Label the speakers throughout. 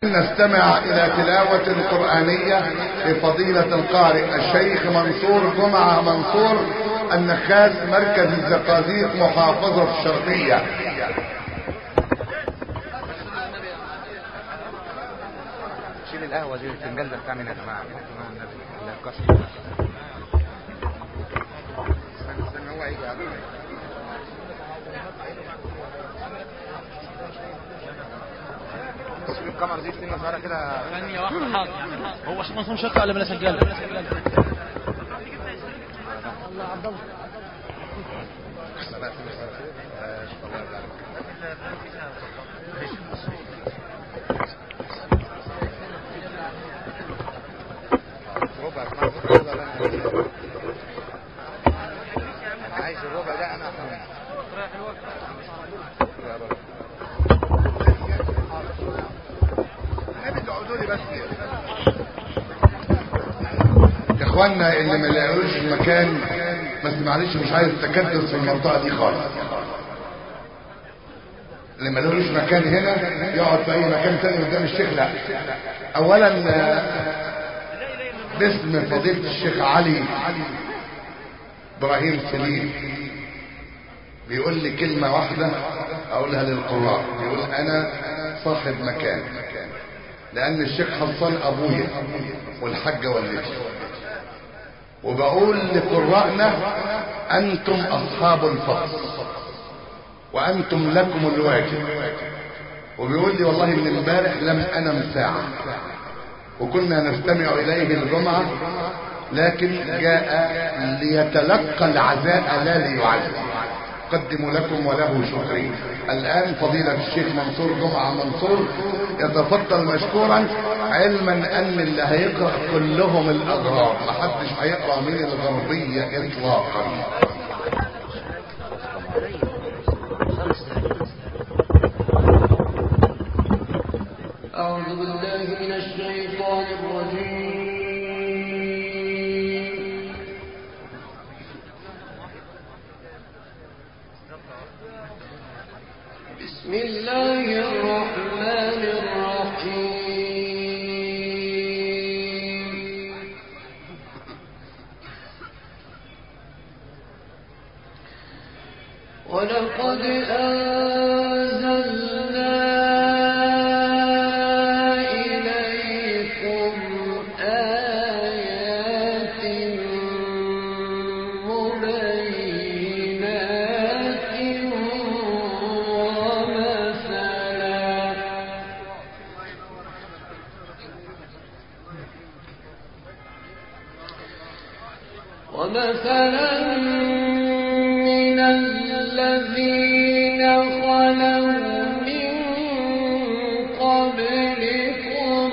Speaker 1: نستمع إلى تلاوة قرآنية لفضيلة القارئ الشيخ منصور جمعة منصور النخاس مركز الزقازيق محافظة الشرقية
Speaker 2: شيل القهوة دي الفنجان ده بتاع مين يا جماعة؟ لا كسر استنى استنى هو هيجي على تصوير الكاميرا دي سنة صغيرة كده
Speaker 3: ثانية واحدة حاضر هو شيخ منصور شكله ولا بلا سجالة؟ الله عبد الله
Speaker 2: لا سنة صغيرة كده. آه، شوف الله يرضى عليك. ربع اسمع الربع ده انا انا عايز الربع ده انا احسن يا رب
Speaker 1: النبي تقعدوا لي بس يا اخوانا اللي ما لاقوش مكان بس معلش مش عايز تكدس في المنطقه دي خالص اللي ما لهوش مكان هنا يقعد في اي مكان تاني قدام الشيخ لا اولا آه، باسم فضيله الشيخ علي ابراهيم سليم بيقول لي كلمه واحده اقولها للقراء بيقول انا صاحب مكان لان الشيخ حصان ابويا والحاجه والدتي وبقول لقرائنا انتم اصحاب الفضل وانتم لكم الواجب وبيقول لي والله من امبارح لم انم ساعه وكنا نستمع اليه الجمعه لكن جاء ليتلقى العزاء لا ليعزي أقدم لكم وله شكري الآن فضيلة الشيخ منصور جمعة منصور يتفضل مشكورا علما أن اللي هيقرأ كلهم الأغراب محدش هيقرأ من الغربية إطلاقا
Speaker 4: أعوذ بالله من الشيطان الرجيم بسم الله الرحمن الرحيم ولقد أنزلنا إليكم آيات مبينات ومثلا ومثلا من الذين خلوا من قبلكم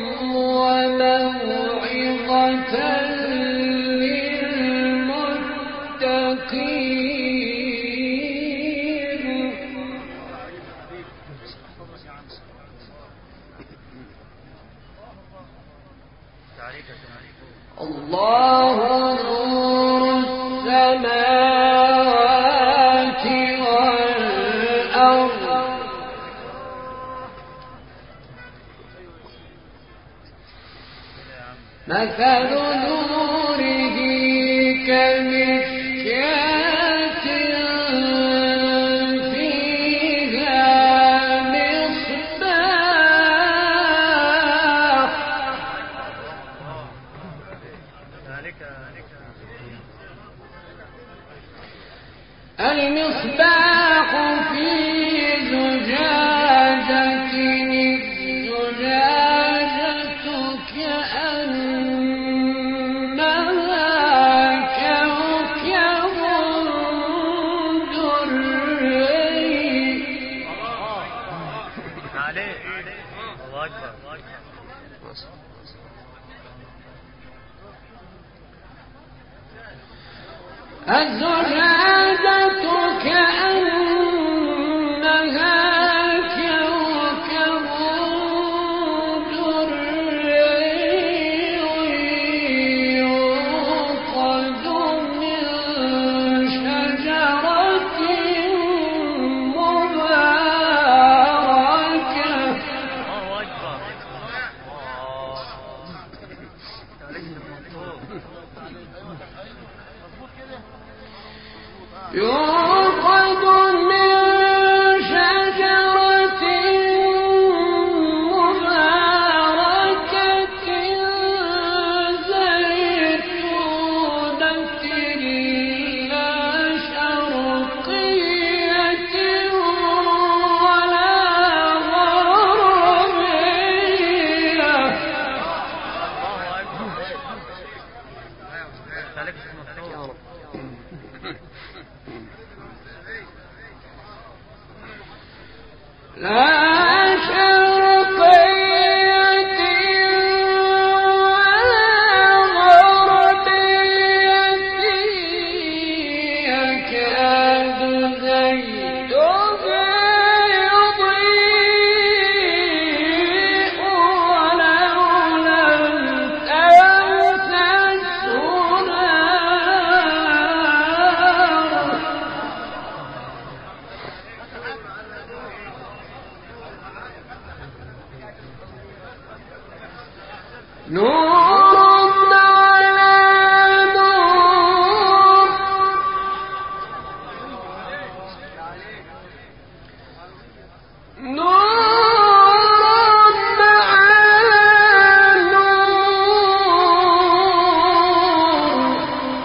Speaker 4: وموعظة للمتقين الله نور السماوات والأرض مثل نوره كمشكاة فيها مصباح المصباح في زجاجة الزجاجة كأنها كوكب دري الزجاجة كأنها كوكب دري يوقد من شجرة مباركة يوقد من شجرة مباركة زيتونة لا شرقية ولا غربية لا شرقية ولا غربية يكاد زيتها يضيء ولو لم تمسسه نار نور على نور نور على نور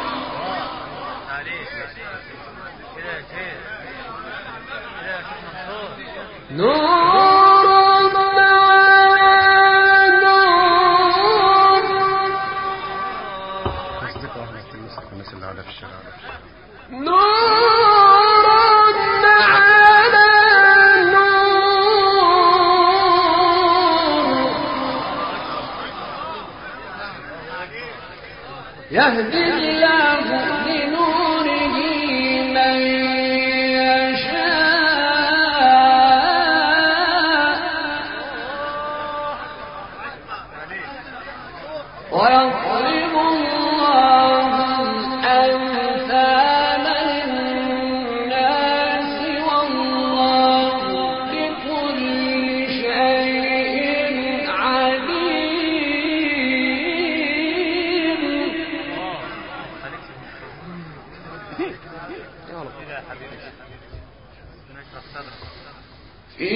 Speaker 4: نور على نور
Speaker 2: تصدق واحدة تلمسك والناس اللي قاعدة في الشارع
Speaker 4: نور على نور يهدي الله لنوره من يشاء ويضرب الله الأمثال للناس والله بكل شيء عليم في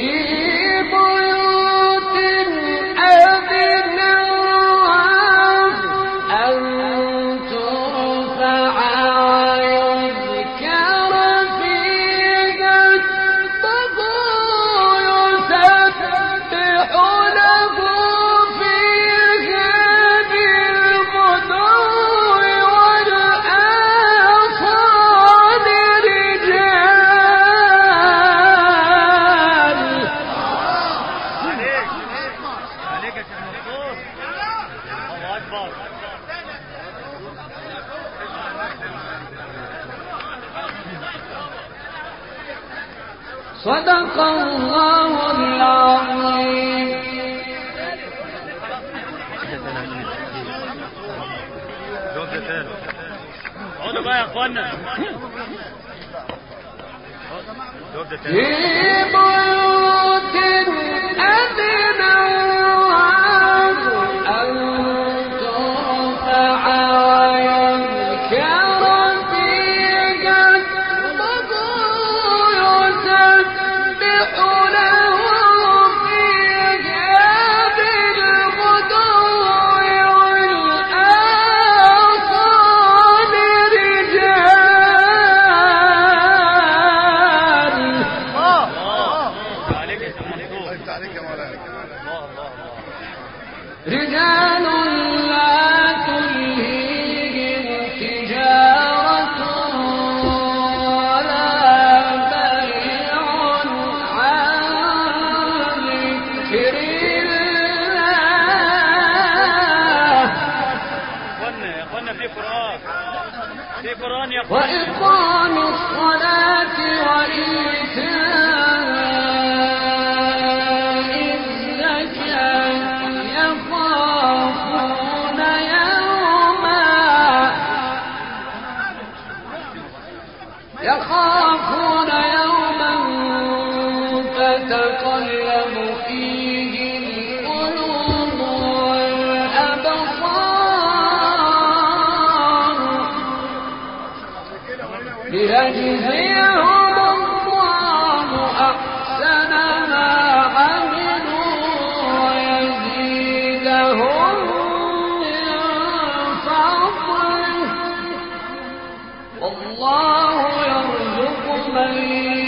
Speaker 4: بيوت أذن الله أن ترفع ويذكر فيها اسمه يسبح له فيها بالغدو والآصال رجال صدق الله العظيم
Speaker 3: اقعدوا بقى يا اخوانا
Speaker 4: في بيوت أذن الله أن ترفع ويذكر فيها اسمه يسبح له فيها بالغدو والآصال رجال
Speaker 3: عليك يا منصور
Speaker 2: انت عليك يا مولانا
Speaker 4: رجال لا تلهيهم تجارة ولا بيع عن ذكر الله
Speaker 3: اخوانا يا اخوانا في قران في قران يا اخوانا
Speaker 4: وإقام الصلاة وإيتاء الزكاة يخافون ليجزيهم الله أحسن ما عملوا ويزيدهم من فضله والله يرزق من